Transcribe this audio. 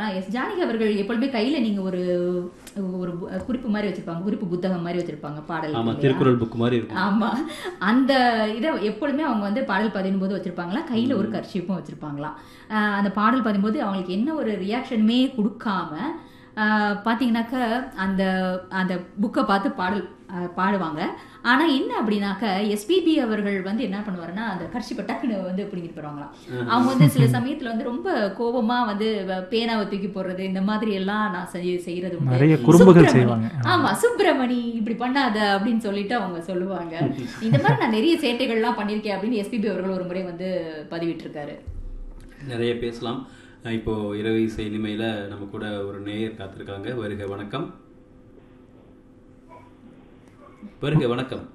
பண்ணுவாருன்னா எஸ் ஜானகி அவர்கள் எப்பொழுதுமே கையில நீங்க ஒரு ஒரு பு- குறிப்பு மாதிரி வச்சிருப்பாங்க குறிப்பு புத்தகம் மாதிரி வச்சிருப்பாங்க பாடல் ஆமா இல்லையா? திருக்குறள் புக் மாதிரி இருக்கும் ஆமா அந்த இதை எப்பொழுதுமே அவங்க வந்து பாடல் பதியும்போது வச்சிருப்பாங்களா கையில ஒரு கர்ஷிப்பும் வச்சிருப்பாங்களாம் ஆஹ் அந்த பாடல் பதியும்போது அவங்களுக்கு என்ன ஒரு ரியாக்ஷனுமே கொடுக்காம ஆஹ் பாத்தீங்கன்னாக்க அந்த அந்த புக்கை பார்த்து பாடல் ஆஹ் பாடுவாங்க ஆனா என்ன அப்படின்னாக்க எஸ்பிபி அவர்கள் வந்து என்ன பண்ணுவாருன்னா அந்த கர்ஷிப்பை டக்குன்னு வந்து பிடிங்கிட்டு போறாங்களாம் அவங்க வந்து சில சமயத்துல வந்து ரொம்ப கோபமா வந்து வ- பேனாவை தூக்கி போடுறது இந்த மாதிரி எல்லாம் நான் செய்ய- செய்யறது உண்டு. நிறைய குறும்புகள் சுப்பிரமணி. செய்வாங்க. ஆமா சுப்பிரமணி இப்படி பண்ணாத அப்படின்னு சொல்லிட்டு அவங்க சொல்லுவாங்க இந்த மாதிரி நான் நிறைய சேட்டைகள்லாம் பண்ணியிருக்கேன் அப்படின்னு எஸ்பிபி அவர்கள் ஒரு முறை வந்து பதிவிட்டிருக்காரு நிறைய பேசலாம் அஹ் இப்போ இரவு இசை இனிமையில நம்ம கூட ஒரு நேயர் காத்திருக்காங்க வருக வணக்கம் வருக வணக்கம்